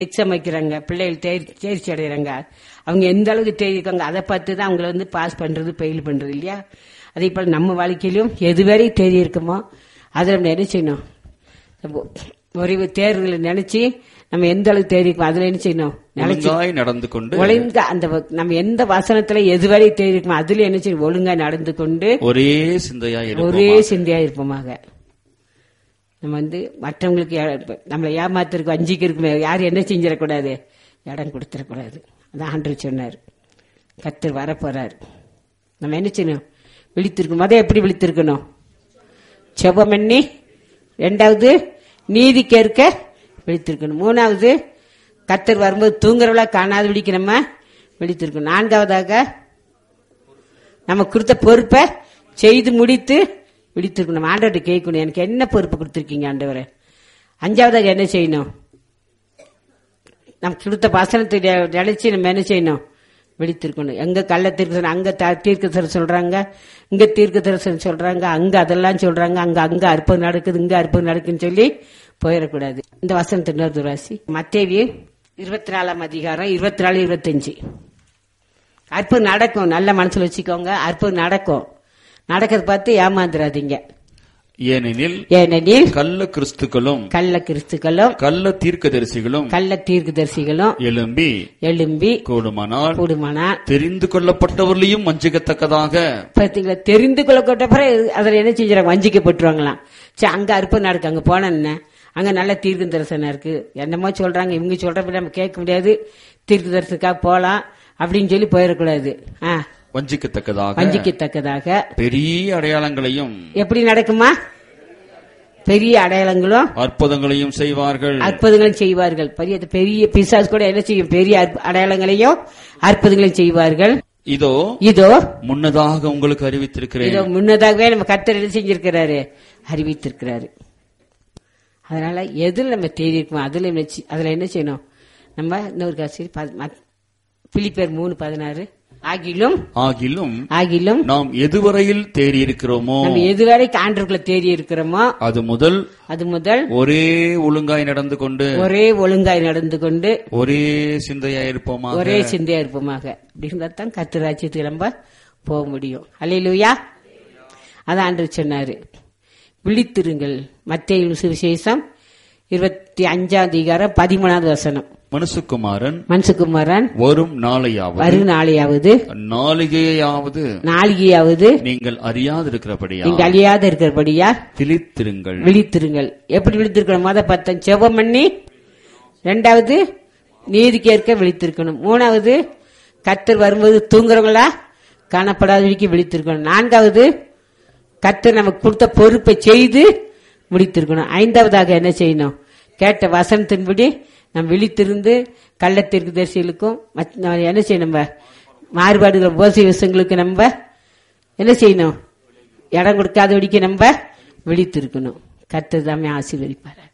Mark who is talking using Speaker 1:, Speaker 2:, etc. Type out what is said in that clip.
Speaker 1: exam வைக்கிறாங்க பிள்ளைகள் தேர்- தேர்ச்சி அடைகிறாங்க அவங்க எந்த அளவுக்கு தேர்க்காங்க அதை பார்த்து தான் அவங்கள வந்து பாஸ் பண்றது ஃபெயில் பண்றது இல்லையா அதே போல நம்ம வாழ்க்கையிலும் எதுவரை தேதி இருக்குமோ அதை நம்ம என்ன செய்யணும் நம்ம ஒரு தேர்வுகளை நினைச்சு நம்ம எந்த அளவுக்கு தேதி இருக்கோம் அதுல என்ன செய்யணும் நினைச்சு
Speaker 2: ஒழுங்காய் நடந்து கொண்டு
Speaker 1: ஒழுங்க அந்த வ- நம்ம எந்த வசனத்துல எதுவரை தேதி இருக்குமோ அதுல என்ன செய்யணும் ஒழுங்கா நடந்து கொண்டு
Speaker 2: ஒரே சிந்தையா
Speaker 1: ஒரே
Speaker 2: இருப்போம்
Speaker 1: சிந்தையா இருப்போமாக நம்ம வந்து மற்றவங்களுக்கு ஏ- நம்மளை ஏமாத்திருக்கு வஞ்சிக்கு இருக்குமே யாரும் என்ன செஞ்சிடக்கூடாது இடம் கொடுத்துடக்கூடாது அதான் ஆண்டு சொன்னார் கத்தர் வரப்போறாரு நம்ம என்ன செய்யணும் விழித்திருக்கணும் முத எப்படி விழித்திருக்கணும் செபம் பண்ணி ரெண்டாவது நீதி கேட்க விழித்திருக்கணும் மூணாவது கத்தர் வரும்போது தூங்குறவளா காணாத விழிக்க நம்ம விழித்திருக்கணும் நான்காவதாக நம்ம கொடுத்த பொறுப்பை செய்து முடித்து விழித்திருக்கணும் நம்ம ஆண்டவர்கிட்ட கேட்கணும் எனக்கு என்ன பொறுப்பு கொடுத்துருக்கீங்க ஆண்டவரே அஞ்சாவதாக என்ன செய்யணும் நம்ம கொடுத்த வசனத்தை நெ- நினைச்சு நம்ம என்ன செய்யணும் விழித்திருக்கணும் எங்க கள்ள தீர்க்க அங்க த- தீர்க்கதரிசனம் சொல்றாங்க இங்க தீர்க்க தரிசனம் சொல்றாங்க அங்க அதெல்லாம் சொல்றாங்க அங்க அங்க அற்புதம் நடக்குது இங்க அற்புதம் நடக்குன்னு சொல்லி போயிடக்கூடாது இந்த வசனத்தை இன்னொரு ராசி மத்தேவி இருபத்தி நாலாம் அதிகாரம் இருபத்தி நாலு இருபத்தஞ்சு அற்புதம் நடக்கும் நல்ல மனசுல வச்சுக்கோங்க அற்புதம் நடக்கும் நடக்கிறத பார்த்து ஏமாந்துடாதீங்க
Speaker 2: ஏனெனில்
Speaker 1: ஏனெனில்
Speaker 2: கள்ள கிறிஸ்துக்களும்
Speaker 1: கள்ள கிறிஸ்துக்களும்
Speaker 2: கள்ள தீர்க்கதரிசிகளும்
Speaker 1: கள்ள தீர்க்கதரிசிகளும்
Speaker 2: எழும்பி
Speaker 1: எழும்பி
Speaker 2: கூடுமானால்
Speaker 1: கூடுமானால்
Speaker 2: தெரிந்து கொள்ளப்பட்டவர்களையும் வஞ்சிக்கத்தக்கதாக
Speaker 1: பார்த்தீங்களா தெரிந்து கொள்ளப்பட்ட பிறகு அதில் என்ன செஞ்சுறாங்க வஞ்சிக்கப்பட்டுருவாங்களாம் சரி அங்க அற்புதம் நடக்கு அங்க போன என்ன அங்க நல்ல தீர்க்க தரிசனம் இருக்கு என்னமோ சொல்றாங்க இவங்க சொல்றப்ப நம்ம கேட்க முடியாது தீர்க்க தரிசனத்துக்காக போலாம் அப்படின்னு சொல்லி போயிடக்கூடாது ஆ
Speaker 2: வஞ்சிக்கத்தக்கதாக
Speaker 1: வஞ்சிக்கத்தக்கதாக
Speaker 2: பெரிய அடையாளங்களையும்
Speaker 1: எப்படி நடக்குமா பெரிய அடையாளங்களும்
Speaker 2: அற்புதங்களையும் செய்வார்கள்
Speaker 1: அற்புதங்களும் செய்வார்கள் பெரிய பெரிய பிசாசு கூட என்ன செய்யும் பெரிய அற்ப- அடையாளங்களையும் அற்புதங்களையும் செய்வார்கள்
Speaker 2: இதோ
Speaker 1: இதோ
Speaker 2: முன்னதாக உங்களுக்கு அறிவித்திருக்கிறேன்
Speaker 1: இதோ முன்னதாகவே நம்ம கர்த்தர் என்ன செஞ்சிருக்கிறாரு அறிவித்திருக்கிறாரு அதனால எதுல நம்ம தேடி இருக்கோம் அதுல என்ன செய்- அதுல என்ன செய்யணும் நம்ம இன்னொரு காசி பிலிப்பேர் மூணு பதினாறு ஆகிலும்
Speaker 2: ஆகிலும்
Speaker 1: ஆகிலும்
Speaker 2: நாம் எதுவரையில் தேறியிருக்கிறோமோ
Speaker 1: நம்ம எதுவரை ஆண்டவர்களை தேடி இருக்கிறோமோ
Speaker 2: அது முதல்
Speaker 1: அது முதல்
Speaker 2: ஒரே ஒழுங்காய் நடந்து கொண்டு
Speaker 1: ஒரே ஒழுங்காய் நடந்து கொண்டு
Speaker 2: ஒரே சிந்தையா இருப்போமா
Speaker 1: ஒரே சிந்தையா இருப்போமாக அப்படின்னா தான் கத்து ராஜ்யத்துக்கு நம்ம போக முடியும் அல்லையிலுயா அதான் ஆண்டு சொன்னாரு விழித்திருங்கள் மத்திய சுவிசேஷம் இருபத்தி அஞ்சாம் அதிகாரம் பதிமூணாவது வசனம்
Speaker 2: மனுசுக்குமாரன்
Speaker 1: மன்சுகுமாரன்
Speaker 2: வரும் நாளையாவது
Speaker 1: வரும் நாளையாவது
Speaker 2: நாளிகையாவது
Speaker 1: நாளிகையாவது
Speaker 2: நீங்கள் அறியாதிருக்கிறபடியா
Speaker 1: நீங்க அழியாத இருக்கிறபடியா
Speaker 2: திளித்திருங்கள்
Speaker 1: விழித்திருங்கள் எப்படி விழித்திருக்கணும் மொத பத்தம் செவம் பண்ணி ரெண்டாவது நீதி கேட்க விழித்திருக்கணும் மூணாவது கத்தர் வரும்போது தூங்குறவங்களா காணப்படாதபடிக்கு விழித்திருக்கணும் நான்காவது கத்தர் நமக்கு கொடுத்த பொறுப்பை செய்து முடித்திருக்கணும் ஐந்தாவதாக என்ன செய்யணும் கேட்ட வசனத்தின்படி நம்ம விழித்திருந்து கள்ளத்திற்கு தரிசிகளுக்கும் மற்ற- நம்ம என்ன செய்யணும் நம்ம மாறுபாடுகள் போசை விஷயங்களுக்கு நம்ம என்ன செய்யணும் இடம் கொடுக்காதபடிக்கு நம்ம விழித்திருக்கணும் கத்தர் தாமே ஆசீர்வதிப்பார்